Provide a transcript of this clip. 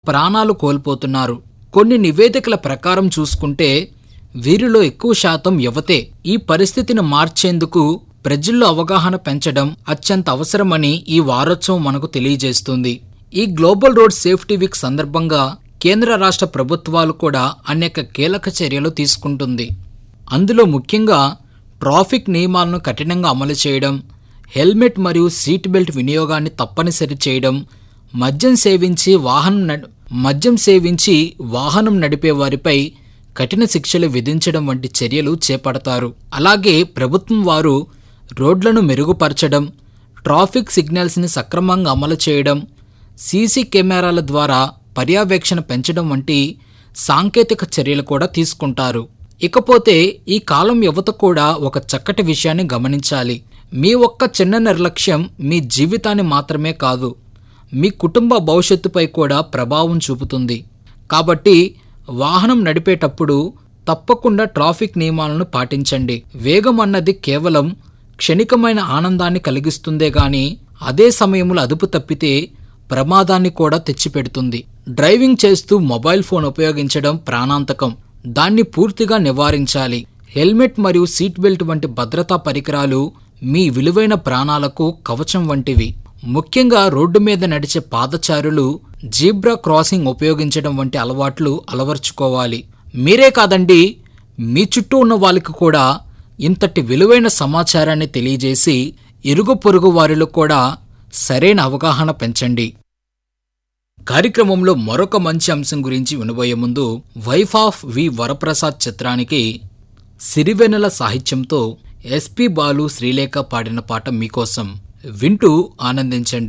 ప్రాణాలు కోల్పోతున్నారు కొన్ని నివేదికల ప్రకారం చూసుకుంటే వీరిలో ఎక్కువ శాతం యువతే ఈ పరిస్థితిని మార్చేందుకు ప్రజల్లో అవగాహన పెంచడం అత్యంత అవసరమని ఈ వారోత్సవం మనకు తెలియజేస్తుంది ఈ గ్లోబల్ రోడ్ సేఫ్టీ వీక్ సందర్భంగా కేంద్ర రాష్ట్ర ప్రభుత్వాలు కూడా అనేక కీలక చర్యలు తీసుకుంటుంది అందులో ముఖ్యంగా ట్రాఫిక్ నియమాలను కఠినంగా అమలు చేయడం హెల్మెట్ మరియు సీట్ బెల్ట్ వినియోగాన్ని తప్పనిసరి చేయడం మద్యం సేవించి వాహనం నడ్- మద్యం సేవించి వాహనం నడిపే వారిపై కఠిన శిక్షలు విధించడం వంటి చర్యలు చేపడతారు అలాగే ప్రభుత్వం వారు రోడ్లను మెరుగుపరచడం ట్రాఫిక్ సిగ్నల్స్ని సక్రమంగా అమలు చేయడం సీసీ కెమెరాల ద్వారా పర్యవేక్షణ పెంచడం వంటి సాంకేతిక చర్యలు కూడా తీసుకుంటారు ఇకపోతే ఈ కాలం యువత కూడా ఒక చక్కటి విషయాన్ని గమనించాలి మీ ఒక్క చిన్న నిర్లక్ష్యం మీ జీవితాన్ని మాత్రమే కాదు మీ కుటుంబ భవిష్యత్తుపై కూడా ప్రభావం చూపుతుంది కాబట్టి వాహనం నడిపేటప్పుడు తప్పకుండా ట్రాఫిక్ నియమాలను పాటించండి వేగం అన్నది కేవలం క్షణికమైన ఆనందాన్ని కలిగిస్తుందే గాని అదే సమయంలో అదుపు తప్పితే ప్రమాదాన్ని కూడా తెచ్చిపెడుతుంది డ్రైవింగ్ చేస్తూ మొబైల్ ఫోన్ ఉపయోగించడం ప్రాణాంతకం దాన్ని పూర్తిగా నివారించాలి హెల్మెట్ మరియు సీట్ బెల్ట్ వంటి భద్రతా పరికరాలు మీ విలువైన ప్రాణాలకు కవచం వంటివి ముఖ్యంగా రోడ్డు మీద నడిచే పాదచారులు జీబ్రా క్రాసింగ్ ఉపయోగించడం వంటి అలవాట్లు అలవర్చుకోవాలి మీరే కాదండి మీ చుట్టూ ఉన్న వాళ్ళకి కూడా ఇంతటి విలువైన సమాచారాన్ని తెలియజేసి ఇరుగు పొరుగు వారిలో కూడా సరైన అవగాహన పెంచండి కార్యక్రమంలో మరొక మంచి అంశం గురించి వినబోయే ముందు వైఫ్ ఆఫ్ వి వరప్రసాద్ చిత్రానికి సిరివెన్నెల సాహిత్యంతో ఎస్పి బాలు శ్రీలేఖ పాడిన పాట మీకోసం వింటూ ఆనందించండి